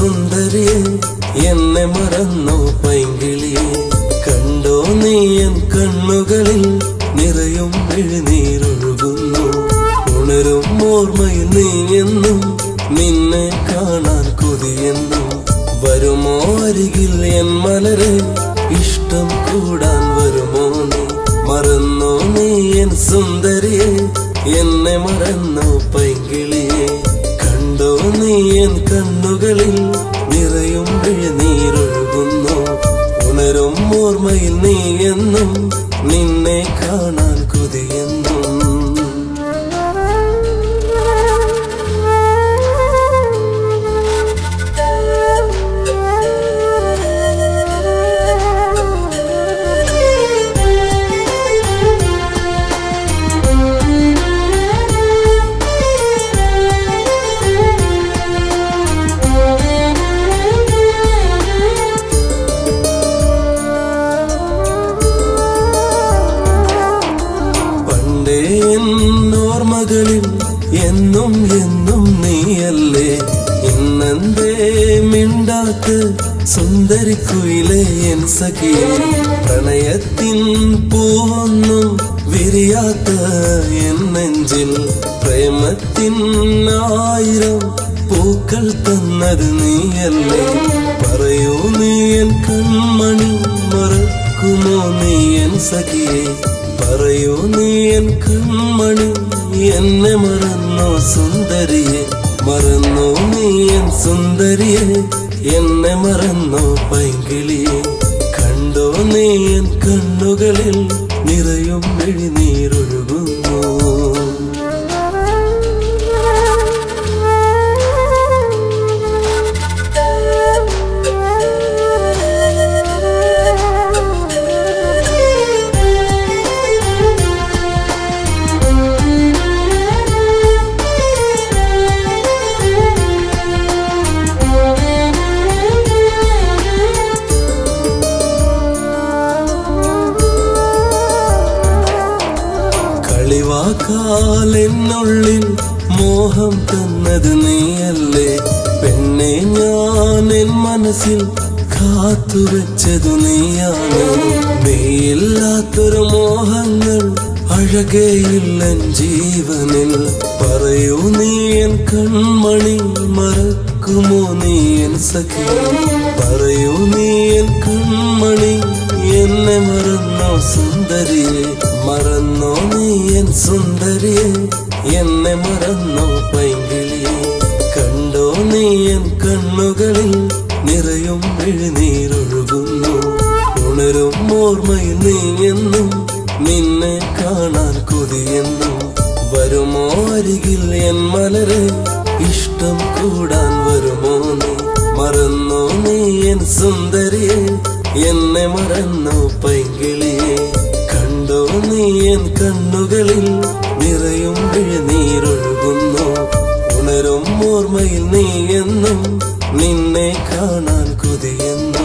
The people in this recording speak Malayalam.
സുന്ദരിയെ എന്നെ മറന്നോ പൈങ്കിളിയെ കണ്ടോ നീ എൻ കണ്ണുകളിൽ നിറയും എഴുന്നീരൊഴുകുന്നു ഉണരും ഓർമ്മയിൽ നീ എന്നും നിന്നെ കാണാൻ കൊതിയെന്നും വരുമോ അരികിൽ എൻ മലരെ ഇഷ്ടം കൂടാൻ വരുമോ നീ മറന്നോ നീ എൻ സുന്ദരിയെ എന്നെ മറന്നോ പൈങ്കിളിയെ കണ്ടോ നീ എൻ കണ്ണുകളിൽ നിറയും എഴുന്നീരൊഴുകുന്നു ഉണരും ഓർമ്മയിൽ നീ എന്നും നിന്നെ കാണാൻ കൊതിയെന്നും പണ്ടേ എന്നോർമകളിൽ എന്നും എന്നും നീയല്ലേ ഇന്നെന്തേ മിണ്ടാത്ത് സുന്ദരിക്കുയിലെ എൻ സഖിയെ പ്രണയത്തിൻ പൂവൊന്നും വിരിയാത്ത എൻ നെഞ്ചിൽ പ്രേമത്തിൻ ആയിരം പൂക്കൾ തന്നത് നീയല്ലേ പറയൂ നീ എൻ കൺമണി മറക്കുമോ നീ എൻ സഖിയെ പറയൂ നീ എൻ കൺമണി എന്നെ മറന്നോ സുന്ദരിയെ മറന്നോ നീ എൻ സുന്ദരിയെ എന്നെ മറന്നോ പൈങ്കിളിയെ കണ്ടോ നീ എൻ കണ്ണുകളിൽ നിറയും എഴുന്നീരൊഴുകുന്നു കളിവാക്കാലെന്നുള്ളിൽ മോഹം തന്നത് നീയല്ലേ പെണ്ണെ ഞാൻ എൻ മനസ്സിൽ കാത്തുവെച്ചതു നീയാണ് നീയില്ലാത്തൊരു മോഹങ്ങൾ അഴകേയില്ലൻ ജീവനിൽ പറയൂ നീ എൻ കൺമണി മറക്കുമോ നീ എൻ സഖി പറയൂ നീ എൻ കൺമണി എന്നെ മറന്നോ സുന്ദരിയെ മറന്നോ നീ എൻ സുന്ദരിയെ എന്നെ മറന്നോ പൈങ്കിളിയെ കണ്ടോ നീ എൻ കണ്ണുകളിൽ നിറയും എഴുന്നീരൊഴുകുന്നു ഉണരും ഓർമ്മയിൽ നീ എന്നും നിന്നെ കാണാൻ കൊതിയെന്നും വരുമോ അരികിൽ എൻ മലരെ ഇഷ്ടം കൂടാൻ വരുമോ നീ മറന്നോ നീ എൻ സുന്ദരിയെ എന്നെ മറന്നോ പൈങ്കിളിയെ കണ്ടോ നീ എൻ കണ്ണുകളിൽ നിറയും എഴുന്നീരൊഴുകുന്നു ഉണരും ഓർമ്മയിൽ നീ എന്നും നിന്നെ കാണാൻ കൊതിയെന്നും